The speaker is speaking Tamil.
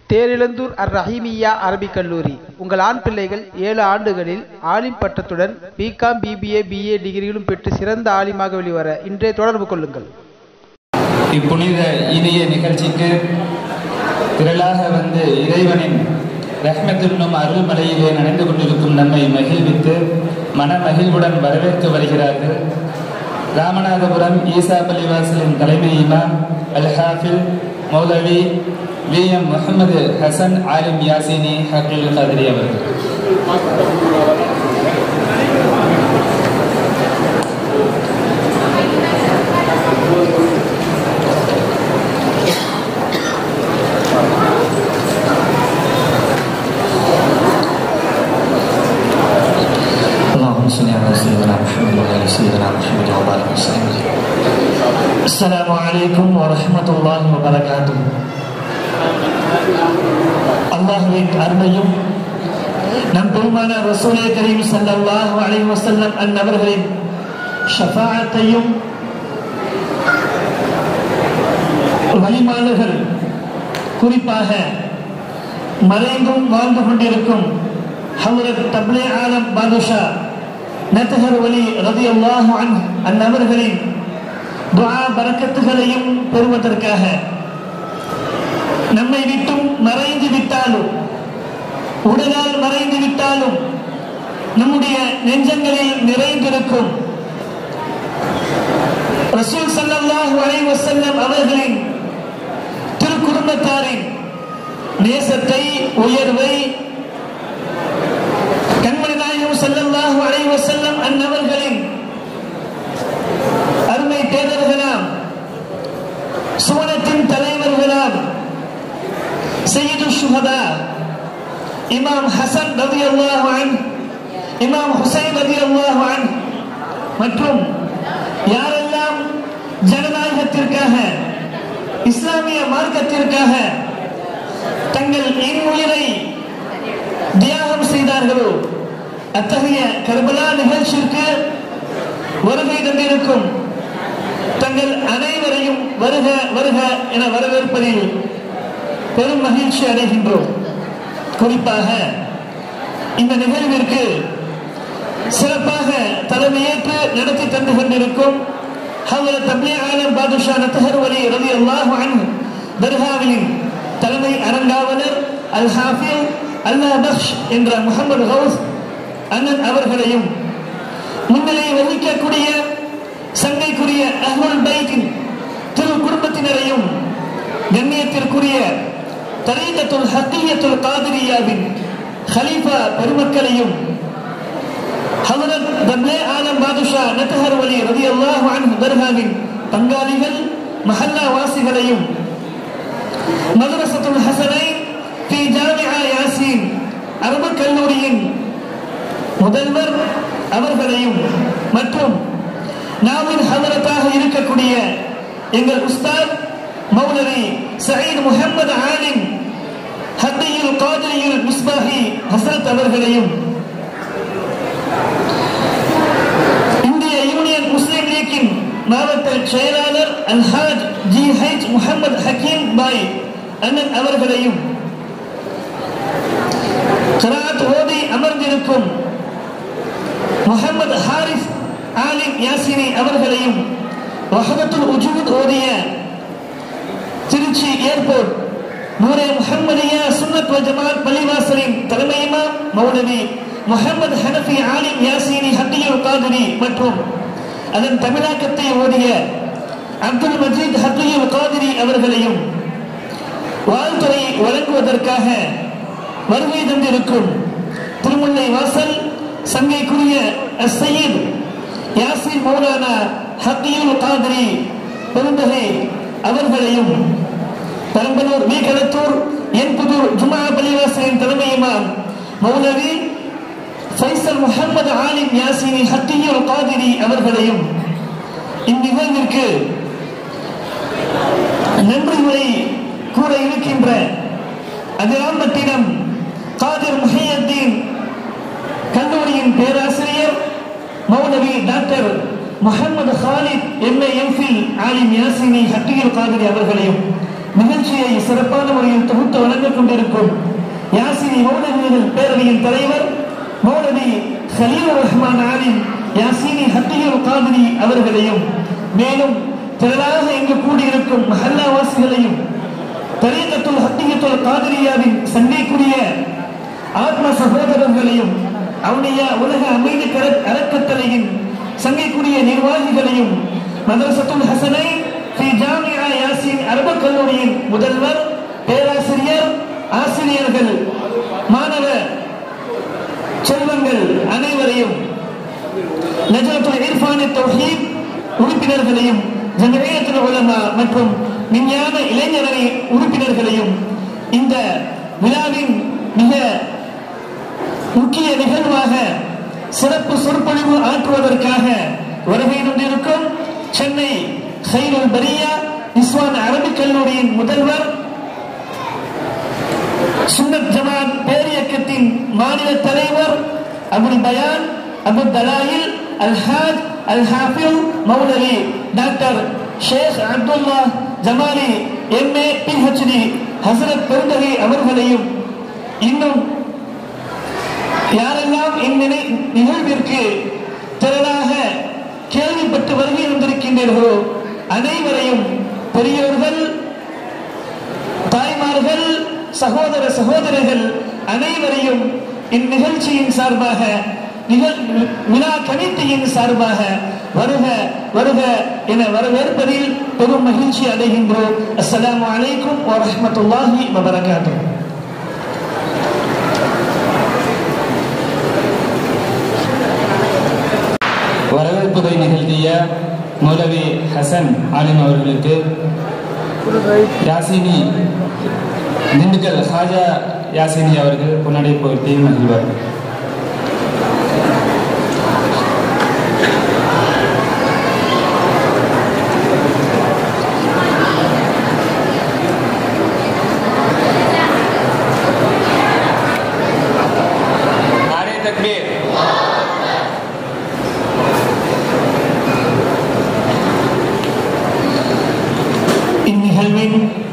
தேரிழந்தூர் அர் ரஹீமியா அரபிக் கல்லூரி உங்கள் ஆண் பிள்ளைகள் ஏழு ஆண்டுகளில் ஆலிம் பட்டத்துடன் பிகாம் பிபிஏ பிஏ டிகிரிகளும் பெற்று சிறந்த ஆலிமாக வெளிவர இன்றே தொடர்பு கொள்ளுங்கள் இப்புனித இனிய நிகழ்ச்சிக்கு திரளாக வந்து இறைவனின் ரஹ்மத்துன்னும் அருள்மலையிலே நனைந்து கொண்டிருக்கும் நம்மை மகிழ்வித்து மன மகிழ்வுடன் வரவேற்று வருகிறார்கள் ராமநாதபுரம் ஈசா பள்ளிவாசலின் தலைமை இமாம் அல் ஹாஃபில் மௌலவி வி எம் முகமது ஹசன் ஆலிம் யாசினி ஹக்கீல் கதிரி அவர்கள் اللهم صل على سيدنا محمد وعلى سيدنا محمد وبارك وسلم السلام عليكم ورحمة الله وبركاته அல்லாஹுவின் அருமையும் நம் பெருமான ரசூலே கரீம் ஸல்லல்லாஹு அலைஹி வஸல்லம் அன்னவர்களின் ஷஃபாஅத்தையும் வழிமாடுகள் குறிப்பாக மறைந்தும் வாழ்ந்து கொண்டிருக்கும் ஹவரத் தப்லே ஆலம் பாதுஷா நத்தஹர் வலி ரதி அல்லாஹு அன் அந்நபர்களின் துஆ பரக்கத்துகளையும் பெறுவதற்காக நம்மை விட்டும் மறைந்து விட்டாலும் உடலால் மறைந்து விட்டாலும் நம்முடைய நெஞ்சங்களில் நிறைந்திருக்கும் ரசூல் ஸல்லல்லாஹு அலைஹி வஸல்லம் அவர்களின் திருக்குடும்பத்தாரின் நேசத்தை உயர்வை கண்மணி நாயகம் ஸல்லல்லாஹு அலைஹி வஸல்லம் அன்னவர்களின் அருமை தேர்தல்களாம் சுவனத்தின் தலைவர்களாம் சையது சுஹதா இமாம் ஹசன் ரலியல்லாஹு அன்ஹு இமாம் ஹுசைன் ரலியல்லாஹு அன்ஹு மற்றும் யாரெல்லாம் ஜனநாயகத்திற்காக இஸ்லாமிய மார்க்கத்திற்காக தங்கள் இன்னுயிரை தியாகம் செய்தார்களோ அத்தகைய கர்பலா நிகழ்ச்சிக்கு வருகை தந்திருக்கும் தங்கள் அனைவரையும் வருக வருக என வரவேற்பதில் பெரும் மகிழ்ச்சி அடைகின்றோம் குறிப்பாக இந்த நிகழ்விற்கு சிறப்பாக தலைமையேற்று நடத்தி தந்து கொண்டிருக்கும் ஹவரத் தப்லீ ஆலம் பாதுஷா நத்தஹர் வலி ரலி அல்லாஹு அன்ஹு தர்காவின் தலைமை அரங்காவலர் அல் ஹாஃபில் அல்லாஹ் பக்ஷ் என்ற முகமது ஹவுஸ் அண்ணன் அவர்களையும் முன்னிலை வகிக்கக்கூடிய சங்கைக்குரிய அஹ்முல் பைத்தின் திரு குடும்பத்தினரையும் கண்ணியத்திற்குரிய தரீகத்துல் ஹக்கியத்துல் காதிரியாவின் ஹலீஃபா பெருமக்களையும் ஹதரத் தப்லே ஆலம் பாதுஷா நத்தஹர் வலி ரதி அல்லாஹு அன்ஹு தர்காவின் பங்காளிகள் மஹல்லா வாசிகளையும் மதரசத்துல் ஹசனை பி ஜாமிஆ யாசீன் அரபு கல்லூரியின் முதல்வர் அவர்களையும் மற்றும் நாவின் ஹதரத்தாக இருக்கக்கூடிய எங்கள் உஸ்தாத் மௌலவி சயீத் முஹம்மது ஆலிம் ஹத்தியில் காதிரியில் மிஸ்பாஹி ஹசரத் அவர்களையும் இந்திய யூனியன் முஸ்லிம் லீக்கின் மாவட்ட செயலாளர் அல்ஹாஜ் ஜி ஹைச் முகமது ஹக்கீம் பாய் அண்ணன் அவர்களையும் கிராத் ஓதி அமர்ந்திருக்கும் முகமது ஹாரிஸ் ஆலிம் யாசினி அவர்களையும் வஹதத்துல் உஜூத் ஓதிய திருச்சி ஏர்போர்ட் நூரே முஹம்மதியா சுன்னத் வ ஜமாத் பள்ளிவாசலின் தலைமை இமாம் மௌலவி முகமது ஹனஃபி ஆலிம் யாசீனி ஹத்தியுல் காதிரி மற்றும் அதன் தமிழாக்கத்தை ஓதிய அப்துல் மஜீத் ஹத்தியுல் காதிரி அவர்களையும் வாழ்த்துறை வழங்குவதற்காக வருகை தந்திருக்கும் திருமுல்லை வாசல் சங்கைக்குரிய சையீத் யாசின் மௌலானா ஹத்தியுல் காதிரி பெருந்தகை அவர்களையும் பெரம்பலூர் வி களத்தூர் என்புதூர் ஜுமா பள்ளிவாசலின் தலைமை இமாம் மௌலவி ஃபைசல் முகமது ஆலிம் யாசினி ஹத்தியுல் காதிரி அவர்களையும் இந்நிகழ்விற்கு நன்றி உரை கூற இருக்கின்ற அதிராம்பட்டினம் காதிர் முஹையத்தீன் கல்லூரியின் பேராசிரியர் மௌலவி doctor Mohammed Khalid MA MPhil ஆலிம் யாசினி ஹட்டியுல் காதிரி அவர்களையும் நிகழ்ச்சியை சிறப்பான முறையில் தொகுத்து வழங்கிக் கொண்டிருக்கும் யாசினி மௌலவியர்கள் பேரவையின் தலைவர் மௌலவி ஹலீல் ரஹ்மான் ஆலிம் யாசினி ஹத்தியுல் காதிரி அவர்களையும் மேலும் திரளாக இங்கு கூடியிருக்கும் மஹல்லாவாசிகளையும் தரீகத்துல் ஹத்தியத்துல் காதிரியாவின் சண்டைக்குரிய ஆத்ம சகோதரர்களையும் அவனுடைய உலக அமைதி கர- அறக்கட்டளையின் சங்கைக்குரிய நிர்வாகிகளையும் மதரசத்துல் ஹசனை ஸ்ரீ ஜாமியா யாசின் அரபு கல்லூரியின் முதல்வர் பேராசிரியர் ஆசிரியர்கள் மாணவ செல்வங்கள் அனைவரையும் நஜரத்துல் இர்ஃபானி தௌஹீத் உறுப்பினர்களையும் ஜமியத்துல் உலமா மற்றும் விஞ்ஞான இளைஞரணி உறுப்பினர்களையும் இந்த விழாவின் மிக முக்கிய நிகழ்வாக சிறப்பு சொற்பொழிவு ஆற்றுவதற்காக வருகை கொண்டிருக்கும் சென்னை சைருல் பரியா இஸ்வான் அரபிக் கல்லூரியின் முதல்வர் சுன்னத் ஜமாத் பேரியக்கத்தின் மாநில தலைவர் அபுல் பயான் அபுல் தலாயில் அல்ஹாஜ் அல் ஹாஃபில் மௌலவி doctor Sheikh Abdullah Jamali MA PhD ஹசரத் பெருந்தகை அவர்களையும் இன்னும் யாரெல்லாம் இந்நிலை நிகழ்விற்கு திரளாக கேள்விப்பட்டு வருகை வந்திருக்கின்றீர்களோ அனைவரையும் பெரியோர்கள் தாய்மார்கள் சகோதர சகோதரிகள் அனைவரையும் இந்நிகழ்ச்சியின் சார்பாக நிகழ் விழா கமிட்டியின் சார்பாக வருக வருக என வரவேற்பதில் பெரும் மகிழ்ச்சி அடைகின்றோம் அஸ்ஸலாமு அலைக்கும் வரஹ்மத்துல்லாஹி வபரகாத்துஹு வரவேற்புரை நிகழ்த்திய மௌலவி ஹசன் ஆலிம் அவர்களுக்கு யாசினி திண்டுக்கல் ஹாஜா யாசினி அவர்கள் பொன்னாடை போட்டி மகிழ்வார் नारे तकबीर இந்நிகழ்வின்